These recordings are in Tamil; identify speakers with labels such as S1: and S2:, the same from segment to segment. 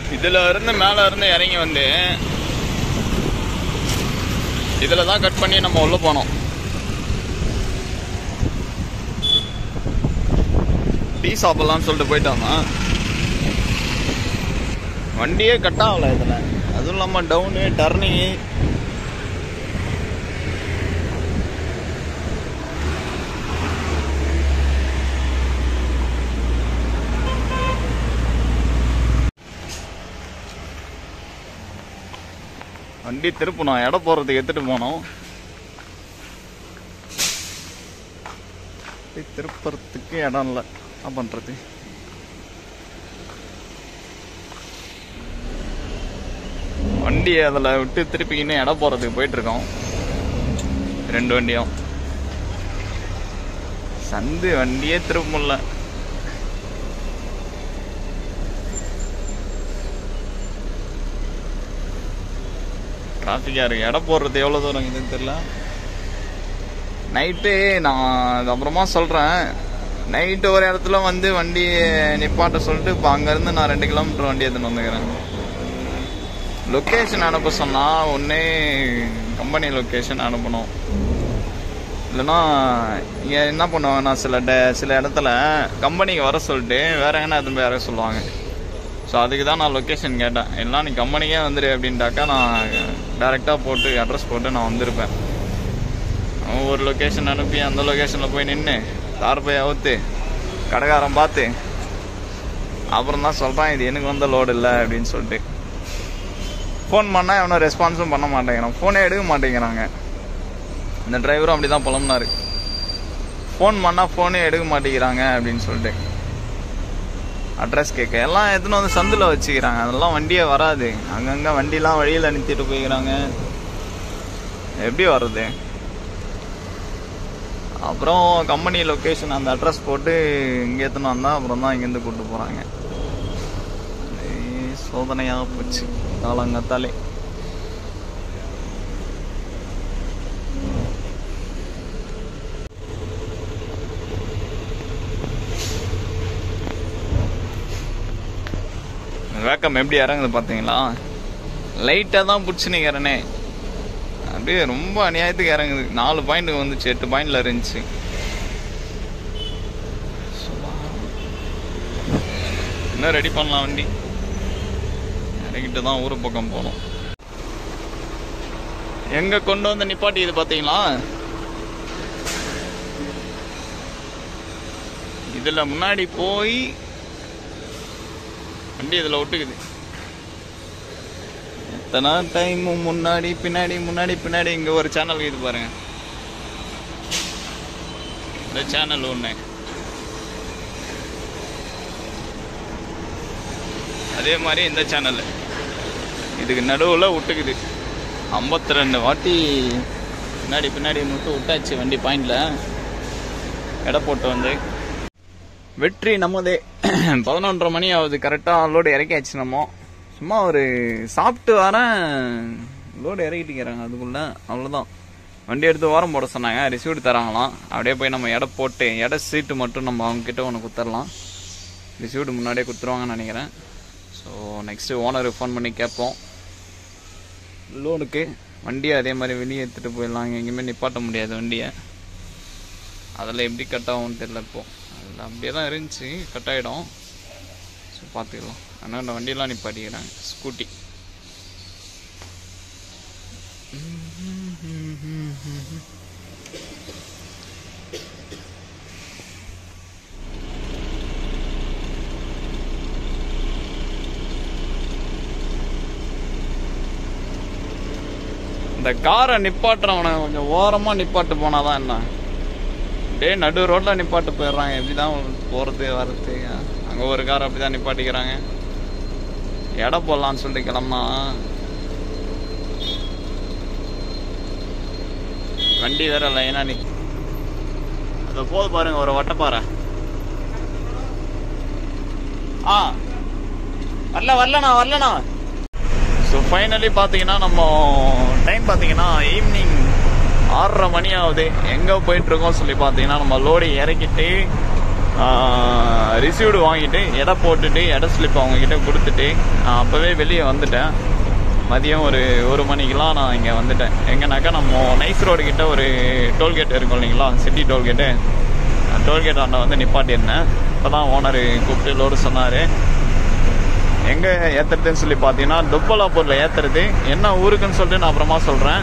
S1: இதுல இருந்து மேல இருந்து இறங்கி வந்து இதுல தான் கட் பண்ணி நம்ம உள்ள போனோம் டீ சாப்பிடலாம்னு சொல்லிட்டு போயிட்டாங்க வண்டியே கட் ஆகல இதுல அதுவும் இல்லாம டவுனு டர்னிங்கு வண்டி திருப்பணும் இடம் போறதுக்கு எடுத்துட்டு போனோம் வண்டி திருப்புறதுக்கு இடம் இல்லை என்ன பண்றது வண்டி அதில் விட்டு திருப்பிக்கின்னு இடம் போறதுக்கு போயிட்டு இருக்கோம் ரெண்டு வண்டியும் சந்து வண்டியே திரும்ப முடியல டிராஃபிக்காக இருக்கு இடம் போடுறது எவ்வளோ தூரம் இதுன்னு தெரியல நைட்டு நான் அது அப்புறமா சொல்கிறேன் நைட்டு ஒரு இடத்துல வந்து வண்டி நிப்பாட்ட சொல்லிட்டு இப்போ அங்கேருந்து நான் ரெண்டு கிலோமீட்டர் வண்டி எடுத்துன்னு வந்துக்கிறேன் லொக்கேஷன் அனுப்ப சொன்னால் ஒன்றே கம்பெனி லொக்கேஷன் அனுப்பணும் இல்லைன்னா இங்கே என்ன பண்ணுவாங்கன்னா சில ட சில இடத்துல கம்பெனிக்கு வர சொல்லிட்டு வேற எங்கன்னா எதுவும் போய் இறக்க சொல்லுவாங்க ஸோ அதுக்கு தான் நான் லொக்கேஷன் கேட்டேன் எல்லாம் நீ கம்பெனிக்கே வந்துடு அப்படின்ட்டாக்கா நான் டேரெக்டாக போட்டு அட்ரஸ் போட்டு நான் வந்திருப்பேன் அவன் ஒரு லொக்கேஷன் அனுப்பி அந்த லொக்கேஷனில் போய் நின்று தார் போய் அவுத்து கடைக்காரன் பார்த்து அப்புறம் தான் சொல்கிறான் இது எனக்கு வந்த லோடு இல்லை அப்படின்னு சொல்லிட்டு ஃபோன் பண்ணால் எவனும் ரெஸ்பான்ஸும் பண்ண மாட்டேங்கிறான் ஃபோனே எடுக்க மாட்டேங்கிறாங்க இந்த டிரைவரும் அப்படி தான் புலம்புனாரு ஃபோன் பண்ணால் ஃபோனே எடுக்க மாட்டேங்கிறாங்க அப்படின்னு சொல்லிட்டு அட்ரஸ் கேட்க எல்லாம் எடுத்துன்னு வந்து சந்தில் வச்சுக்கிறாங்க அதெல்லாம் வண்டியே வராது அங்கங்கே வண்டிலாம் வழியில் நிறுத்திட்டு போய்க்கிறாங்க எப்படி வர்றது அப்புறம் கம்பெனி லொக்கேஷன் அந்த அட்ரஸ் போட்டு இங்கே எடுத்துன்னு வந்தால் அப்புறம் தான் இங்கேருந்து கூப்பிட்டு போகிறாங்க சோதனையாக போச்சு காலங்கத்தாலே வேக்கம் எப்படி இறங்குது பார்த்தீங்களா லைட்டாக தான் பிடிச்சி நிற்கிறனே அப்படியே ரொம்ப அநியாயத்துக்கு இறங்குது நாலு பாயிண்ட் வந்துச்சு எட்டு பாயிண்ட்ல இருந்துச்சு இன்னும் ரெடி பண்ணலாம் வண்டி இறங்கிட்டு தான் ஊர் பக்கம் போகணும் எங்க கொண்டு வந்து நிப்பாட்டி இது பார்த்தீங்களா இதுல முன்னாடி போய் வண்டி இதுல ஒட்டுக்குது எத்தனை டைம் முன்னாடி பின்னாடி முன்னாடி பின்னாடி இங்க ஒரு சேனல் இது பாருங்க இந்த சேனல் ஒண்ணு அதே மாதிரி இந்த சேனல் இதுக்கு நடுவில் விட்டுக்குது ஐம்பத்தி ரெண்டு வாட்டி பின்னாடி பின்னாடி மட்டும் விட்டாச்சு வண்டி பாயிண்ட்ல எடை போட்டு வந்து வெற்றி நம்மதே பதினொன்றரை மணி ஆகுது கரெக்டாக லோடு இறக்கியாச்சு நம்ம சும்மா ஒரு சாப்பிட்டு வரேன் லோடு இறக்கிட்டுக்கிறாங்க அதுக்குள்ள அவ்வளோதான் வண்டி எடுத்து ஓரம் போட சொன்னாங்க ரிசீவ்டு தராங்களாம் அப்படியே போய் நம்ம எடை போட்டு எடை சீட்டு மட்டும் நம்ம அவங்க கிட்ட ஒன்று குத்துடலாம் ரிசீவ்டு முன்னாடியே கொடுத்துருவாங்கன்னு நினைக்கிறேன் ஸோ நெக்ஸ்ட்டு ஓனருக்கு ஃபோன் பண்ணி கேட்போம் லோனுக்கு வண்டியை அதே மாதிரி வெளியே எடுத்துகிட்டு போயிடலாம் இங்கே எங்கேயுமே நிப்பாட்ட முடியாது வண்டியை அதில் எப்படி கட் ஆகும்னு தெரியல இப்போ அதில் அப்படியே தான் இருந்துச்சு கட் ஆகிடும் ஸோ பார்த்துக்கலாம் ஆனால் இந்த வண்டியெல்லாம் நிப்பாட்டிக்கிறேன் ஸ்கூட்டி இந்த காரை நிப்பாட்டுறவனை கொஞ்சம் ஓரமாக நிப்பாட்டு போனாதான் என்ன அப்படியே நடு ரோட்டில் நிப்பாட்டு போயிடுறாங்க எப்படிதான் போகிறது வர்றது அங்கே ஒரு கார் அப்படி தான் நிப்பாட்டிக்கிறாங்க எடை போடலான்னு சொல்லிட்டு கிளம்புனா வண்டி வேற லைனா நிக்க அது போது பாருங்க ஒரு வட்டப்பாறை ஆ வரல வரலண்ணா வரலண்ணா ஸோ ஃபைனலி பார்த்தீங்கன்னா நம்ம டைம் பார்த்தீங்கன்னா ஈவினிங் ஆறரை மணி ஆகுது எங்கே போயிட்டு இருக்கோம் சொல்லி பார்த்தீங்கன்னா நம்ம லோடு இறக்கிட்டு ரிசீவ்டு வாங்கிட்டு எடை போட்டுட்டு எடை ஸ்லிப் அவங்கக்கிட்ட கொடுத்துட்டு நான் அப்போவே வெளியே வந்துட்டேன் மதியம் ஒரு ஒரு மணிக்கெலாம் நான் இங்கே வந்துட்டேன் எங்கனாக்கா நம்ம நைஸ் ரோடு கிட்ட ஒரு டோல்கேட் இருக்கும் இல்லைங்களா சிட்டி டோல்கேட்டு டோல்கேட் ஆண்ட வந்து நிப்பாட்டியிருந்தேன் இப்போ தான் ஓனர் கூப்பிட்டு லோடு சொன்னார் எங்கே ஏற்றுறதுன்னு சொல்லி பார்த்தீங்கன்னா துப்பலாப்பூரில் ஏற்றுறது என்ன ஊருக்குன்னு சொல்லிட்டு நான் அப்புறமா சொல்கிறேன்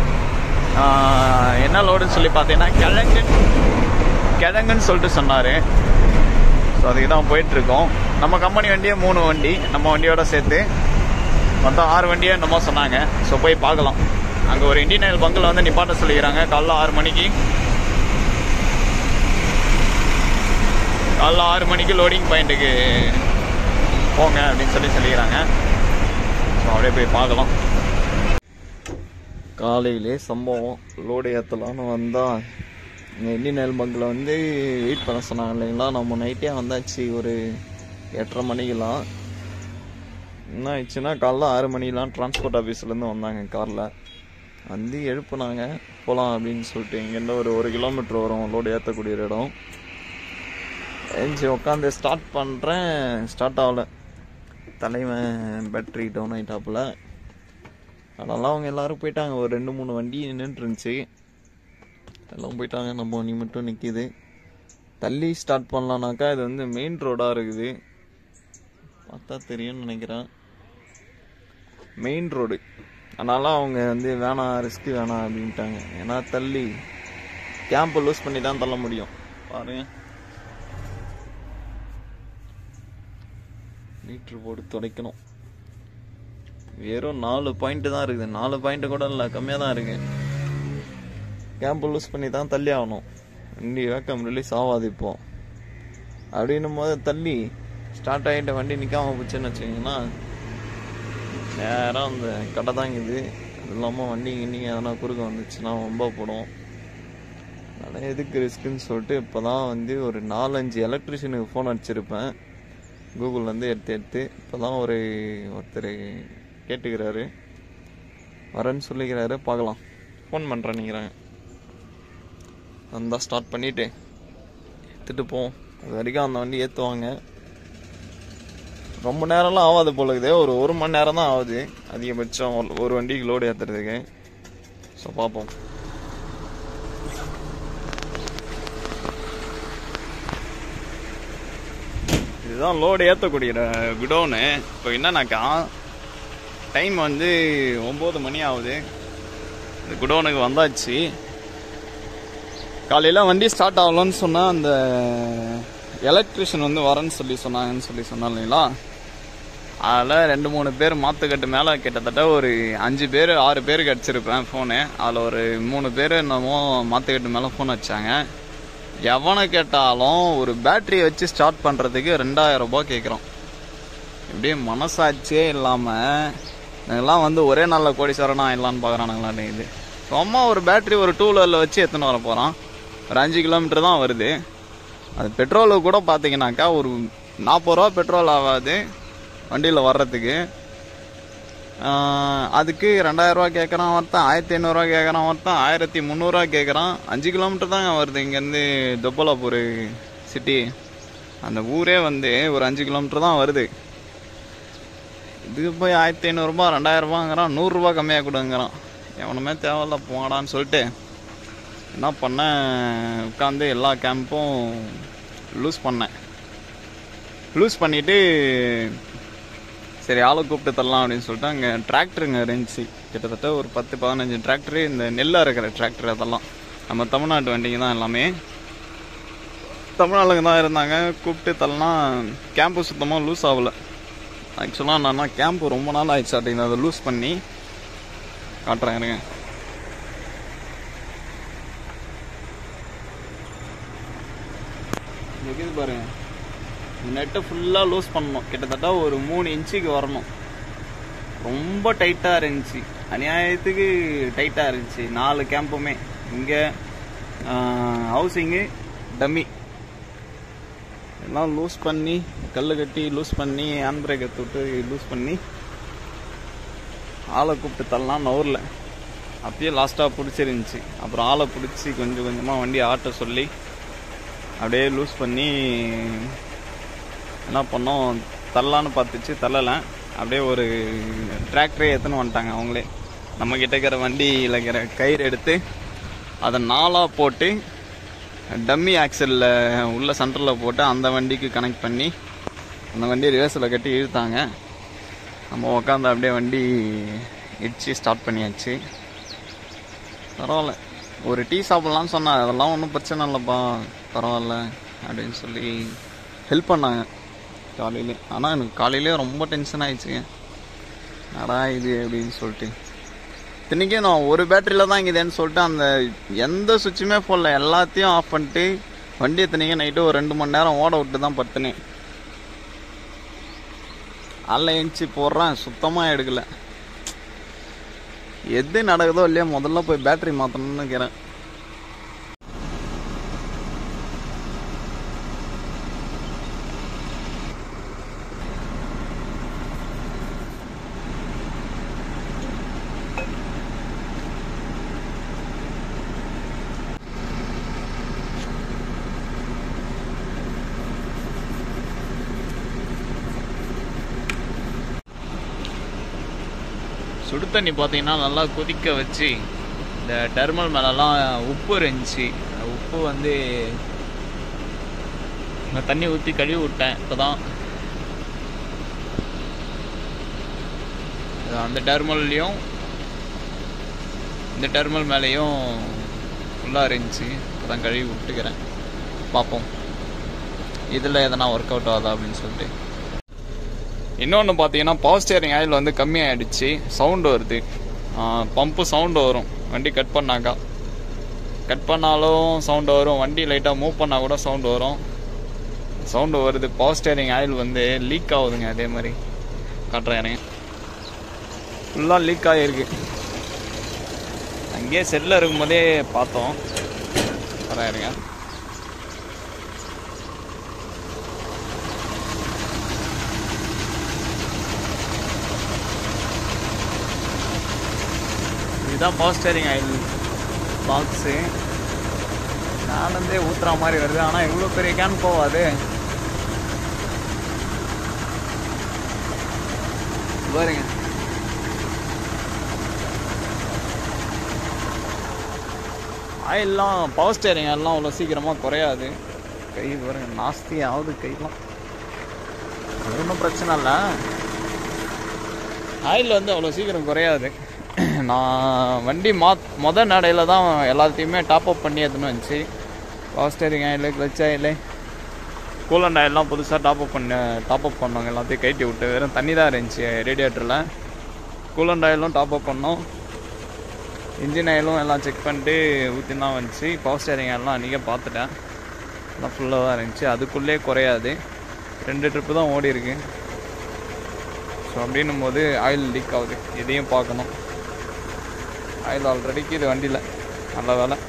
S1: என்ன லோடுன்னு சொல்லி பார்த்தீங்கன்னா கிழங்கு கிழங்குன்னு சொல்லிட்டு சொன்னார் ஸோ அதுக்கு தான் போயிட்டுருக்கோம் நம்ம கம்பெனி வண்டியே மூணு வண்டி நம்ம வண்டியோட சேர்த்து மொத்தம் ஆறு வண்டியே என்னமோ சொன்னாங்க ஸோ போய் பார்க்கலாம் அங்கே ஒரு இந்தியன் ஆயில் பங்கில் வந்து நிப்பாட்ட சொல்லிக்கிறாங்க காலைல ஆறு மணிக்கு காலைல ஆறு மணிக்கு லோடிங் பாயிண்ட்டுக்கு போங்க அப்படின்னு சொல்லி சொல்லிக்கிறாங்க ஸோ அப்படியே போய் பார்க்கலாம் காலையிலே சம்பவம் லோடு ஏற்றலான்னு வந்தால் இங்கே இந்தியன் ஆயில் பங்கில் வந்து வெயிட் பண்ண சொன்னாங்க இல்லைங்களா நம்ம நைட்டே வந்தாச்சு ஒரு எட்டரை மணிக்கெலாம் என்ன ஆயிடுச்சுன்னா காலைல ஆறு மணிலாம் டிரான்ஸ்போர்ட் ஆஃபீஸ்லேருந்து வந்தாங்க காரில் வந்து எழுப்புனாங்க போகலாம் அப்படின்னு சொல்லிட்டு இங்கேருந்து ஒரு ஒரு கிலோமீட்டர் வரும் லோடு ஏற்றக்கூடிய இடம் எழுந்துச்சி உட்காந்து ஸ்டார்ட் பண்ணுறேன் ஸ்டார்ட் ஆகலை தலைவன் பேட்ரி டவுன் ஆகிட்டாப்புல அதனால அவங்க எல்லாரும் போயிட்டாங்க ஒரு ரெண்டு மூணு வண்டி நின்றுட்டு இருந்துச்சு எல்லாம் போயிட்டாங்க நம்ம வண்டி மட்டும் நிற்கிது தள்ளி ஸ்டார்ட் பண்ணலான்னாக்கா இது வந்து மெயின் ரோடாக இருக்குது பார்த்தா தெரியும்னு நினைக்கிறேன் மெயின் ரோடு அதனால அவங்க வந்து வேணாம் ரிஸ்க் வேணாம் அப்படின்ட்டாங்க ஏன்னா தள்ளி கேம்பை லூஸ் பண்ணி தான் தள்ள முடியும் பாருங்க மீட்ரு போட்டு துடைக்கணும் வெறும் நாலு பாயிண்ட் தான் இருக்குது நாலு பாயிண்ட் கூட இல்லை கம்மியாக தான் இருக்கு கேம்பை லூஸ் பண்ணி தான் தள்ளி ஆகணும் வண்டி வேக்கம் ரிலீஸ் ஆகாது இப்போ அப்படின்னும் போது தள்ளி ஸ்டார்ட் ஆகிட்ட வண்டி நிற்காம போச்சுன்னு வச்சிங்கன்னா நேராக அந்த கடை தாங்குது அது இல்லாமல் வண்டி இன்னைக்கு எதனா குறுக்க வந்துச்சுன்னா ரொம்ப போடும் அதனால் எதுக்கு ரிஸ்க்குன்னு சொல்லிட்டு இப்போ தான் வந்து ஒரு நாலஞ்சு எலக்ட்ரிஷியனுக்கு ஃபோன் அடிச்சிருப்பேன் கூகுள்லேருந்து எடுத்து எடுத்து இப்போ தான் ஒரு ஒருத்தர் கேட்டுக்கிறாரு வரேன்னு சொல்லிக்கிறாரு பார்க்கலாம் ஃபோன் பண்ணுறேன்னுங்கிறாங்க வந்தால் ஸ்டார்ட் பண்ணிவிட்டு எடுத்துகிட்டு போவோம் அது வரைக்கும் அந்த வண்டி ஏற்றுவாங்க ரொம்ப நேரம்லாம் ஆகாது போல இருக்குது ஒரு ஒரு மணி நேரம் தான் ஆகுது அதிகபட்சம் ஒரு- ஒரு வண்டிக்கு லோடு ஏற்றுறதுக்கு ஸோ பார்ப்போம் இதுதான் லோடு ஏற்றக்கூடிய குடோனு இப்போ என்னன்னாக்கா டைம் வந்து ஒம்பது மணி ஆகுது இந்த குடோனுக்கு வந்தாச்சு காலையில் வண்டி ஸ்டார்ட் ஆகலன்னு சொன்னால் அந்த எலக்ட்ரிஷியன் வந்து வரேன்னு சொல்லி சொன்னாங்கன்னு சொல்லி சொன்னா இல்லைங்களா அதில் ரெண்டு மூணு பேர் மாற்றுக்கட்டு மேலே கிட்டத்தட்ட ஒரு அஞ்சு பேர் ஆறு பேருக்கு அடிச்சிருப்பேன் ஃபோனு அதில் ஒரு மூணு பேர் என்னமோ மாற்றுக்கட்டு மேலே ஃபோன் வச்சாங்க எவனை கேட்டாலும் ஒரு பேட்டரியை வச்சு ஸ்டார்ட் பண்ணுறதுக்கு ரெண்டாயிரம் ரூபாய் கேட்குறோம் இப்படியே மனசாட்சியே இல்லாமல் இதெல்லாம் வந்து ஒரே நாளில் கோடீஸ்வரனா இல்லான்னு பார்க்குறானுங்களா இது சும்மா ஒரு பேட்டரி ஒரு டூ வீலரில் வச்சு எடுத்துன்னு வர போகிறான் ஒரு அஞ்சு கிலோமீட்டர் தான் வருது அது பெட்ரோலுக்கு கூட பார்த்தீங்கன்னாக்கா ஒரு நாற்பது ரூபா பெட்ரோல் ஆகாது வண்டியில் வர்றதுக்கு ஆஹ் அதுக்கு ரெண்டாயிரம் ரூபா கேட்குறான் ஒருத்தன் ஆயிரத்தி ஐநூறுரூவா கேட்குறான் ஒருத்தன் ஆயிரத்தி முந்நூறுரூவா கேட்குறான் அஞ்சு கிலோமீட்டர் தாங்க வருது இங்கேருந்து தொப்பலாப்பூர் சிட்டி அந்த ஊரே வந்து ஒரு அஞ்சு கிலோமீட்டர் தான் வருது இதுக்கு போய் ஆயிரத்தி ஐநூறுரூபா ரெண்டாயிரரூபாங்கிறான் நூறுரூபா கம்மியாக கொடுங்கிறான் எவனுமே தேவையில்ல போங்கடான்னு சொல்லிட்டு என்ன பண்ணேன் உட்காந்து எல்லா கேம்பும் லூஸ் பண்ணேன் லூஸ் பண்ணிவிட்டு சரி ஆளை கூப்பிட்டு தரலாம் அப்படின்னு சொல்லிட்டு அங்கே டிராக்டருங்க இருந்துச்சு கிட்டத்தட்ட ஒரு பத்து பதினஞ்சு டிராக்டரு இந்த நெல்லாக இருக்கிற டிராக்டர் அதெல்லாம் நம்ம தமிழ்நாட்டு வண்டிங்க தான் எல்லாமே தமிழ்நாளுங்க தான் இருந்தாங்க கூப்பிட்டு தரலாம் கேம்பு சுத்தமாக லூஸ் ஆகலை ஆக்சுவலாக நான் கேம்ப் ரொம்ப நாள் ஆயிடுச்சு அப்படின்னு அதை லூஸ் பண்ணி காட்டுறேன் இருங்க இருக்குது பாருங்க நெட்டை ஃபுல்லாக லூஸ் பண்ணணும் கிட்டத்தட்ட ஒரு மூணு இன்ச்சுக்கு வரணும் ரொம்ப டைட்டாக இருந்துச்சு அநியாயத்துக்கு டைட்டாக இருந்துச்சு நாலு கேம்புமே இங்கே ஹவுசிங்கு டம்மி எல்லாம் லூஸ் பண்ணி கல் கட்டி லூஸ் பண்ணி ஹேண்ட் பிரேக்கை தொட்டு லூஸ் பண்ணி ஆளை கூப்பிட்டு தரலாம் நவுரில் அப்பயே லாஸ்ட்டாக பிடிச்சிருந்துச்சி அப்புறம் ஆளை பிடிச்சி கொஞ்சம் கொஞ்சமாக வண்டி ஆட்ட சொல்லி அப்படியே லூஸ் பண்ணி என்ன பண்ணோம் தள்ளலான்னு பார்த்துச்சு தள்ளலை அப்படியே ஒரு டிராக்டரே எடுத்துன்னு வந்துட்டாங்க அவங்களே நம்ம கிட்ட இருக்கிற வண்டியில் இருக்கிற கயிறு எடுத்து அதை நாலாக போட்டு டம்மி ஆக்சலில் உள்ள சென்டரில் போட்டு அந்த வண்டிக்கு கனெக்ட் பண்ணி அந்த வண்டியை ரிவர்ஸில் கட்டி இழுத்தாங்க நம்ம உட்காந்து அப்படியே வண்டி இடிச்சு ஸ்டார்ட் பண்ணியாச்சு பரவாயில்ல ஒரு டீ சாப்பிட்லான்னு சொன்னேன் அதெல்லாம் ஒன்றும் பிரச்சனை இல்லைப்பா பரவாயில்ல அப்படின்னு சொல்லி ஹெல்ப் பண்ணாங்க காலையிலே ஆனால் எனக்கு காலையிலே ரொம்ப டென்ஷன் ஆயிடுச்சுங்க அடா இது அப்படின்னு சொல்லிட்டு இத்தனைக்கும் நான் ஒரு பேட்டரியில் தான் இங்குதேன்னு சொல்லிட்டு அந்த எந்த சுவிட்சுமே போடல எல்லாத்தையும் ஆஃப் பண்ணிட்டு வண்டி இத்தனைக்கும் நைட்டு ஒரு ரெண்டு மணி நேரம் ஓட விட்டு தான் படுத்துனேன் அல்ல எழுந்துச்சி போடுறேன் சுத்தமாக எடுக்கல எது நடக்குதோ இல்லையா முதல்ல போய் பேட்டரி மாற்றணும்னு நினைக்கிறேன் சுடு தண்ணி பார்த்தீங்கன்னா நல்லா கொதிக்க வச்சு இந்த டெர்மல் மேலெல்லாம் உப்பு இருந்துச்சு அந்த உப்பு வந்து இந்த தண்ணி ஊற்றி கழுவி விட்டேன் இப்போ தான் அந்த டெர்மல்லையும் இந்த டெர்மல் மேலேயும் ஃபுல்லாக இருந்துச்சு இப்போ தான் கழுவி விட்டுக்கிறேன் பார்ப்போம் இதில் எதனா ஒர்க் அவுட் ஆகுதா அப்படின்னு சொல்லிட்டு இன்னொன்று பார்த்தீங்கன்னா பவர் ஸ்டியரிங் ஆயில் வந்து கம்மியாயிடுச்சு சவுண்டு வருது பம்பு சவுண்டு வரும் வண்டி கட் பண்ணாக்கா கட் பண்ணாலும் சவுண்டு வரும் வண்டி லைட்டாக மூவ் பண்ணால் கூட சவுண்டு வரும் சவுண்டு வருது பவர் ஸ்டியரிங் ஆயில் வந்து லீக் ஆகுதுங்க அதே மாதிரி காட்டுறேன் எனக்கு ஃபுல்லாக லீக் ஆகிருக்கு அங்கேயே செல்லில் இருக்கும்போதே பார்த்தோம் வரேன் இருங்க இதுதான் பவர் ஸ்டேரிங் ஆயில் பாக்ஸு நானந்தே ஊத்துற மாதிரி வருது ஆனால் இவ்வளோ பெரிய கேன் போவாது பாருங்க ஆயில்லாம் பவர் ஸ்டேரிங் எல்லாம் அவ்வளோ சீக்கிரமாக குறையாது கை பாருங்க நாஸ்தி ஆகுது கையெல்லாம் அது ஒன்றும் பிரச்சனை இல்லை ஆயில் வந்து அவ்வளோ சீக்கிரம் குறையாது நான் வண்டி மா மொத நடையில் தான் எல்லாத்தையுமே டாப் அப் பண்ணி எடுத்துன்னு வந்துச்சு power steering oil clutch oil coolant ஆயிலெலாம் புதுசாக டாப் அப் பண்ண டாப் அப் பண்ணோங்க எல்லாத்தையும் கட்டி விட்டு வெறும் தண்ணி தான் இருந்துச்சு ரேடியேட்டரில் கூலண்ட் ஆயிலும் டாப் அப் பண்ணோம் இன்ஜின் ஆயிலும் எல்லாம் செக் பண்ணிட்டு ஊற்றி தான் வந்துச்சு பவர் ஸ்டேரிங் ஆயிலாம் அன்றைக்கே பார்த்துட்டேன் எல்லாம் ஃபுல்லாக தான் இருந்துச்சு அதுக்குள்ளே குறையாது ரெண்டு ட்ரிப்பு தான் ஓடி இருக்கு ஸோ அப்படின்னும் போது ஆயில் லீக் ஆகுது இதையும் பார்க்கணும் ஆயில் ஆல்ரெடிக்கு இது வண்டியில் நல்ல வேலை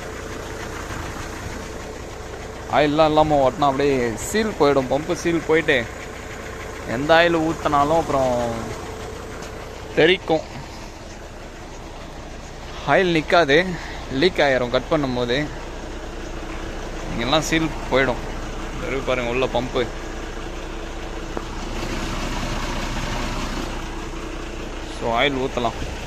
S1: ஆயிலெலாம் இல்லாமல் ஓட்டினா அப்படியே சீல் போயிடும் பம்பு சீல் போயிட்டு எந்த ஆயில் ஊற்றினாலும் அப்புறம் தெரிக்கும் ஆயில் நிற்காது லீக் ஆயிரும் கட் பண்ணும்போது இங்கெல்லாம் சீல் போயிடும் வெறும் பாருங்க உள்ள பம்பு ஸோ ஆயில் ஊற்றலாம்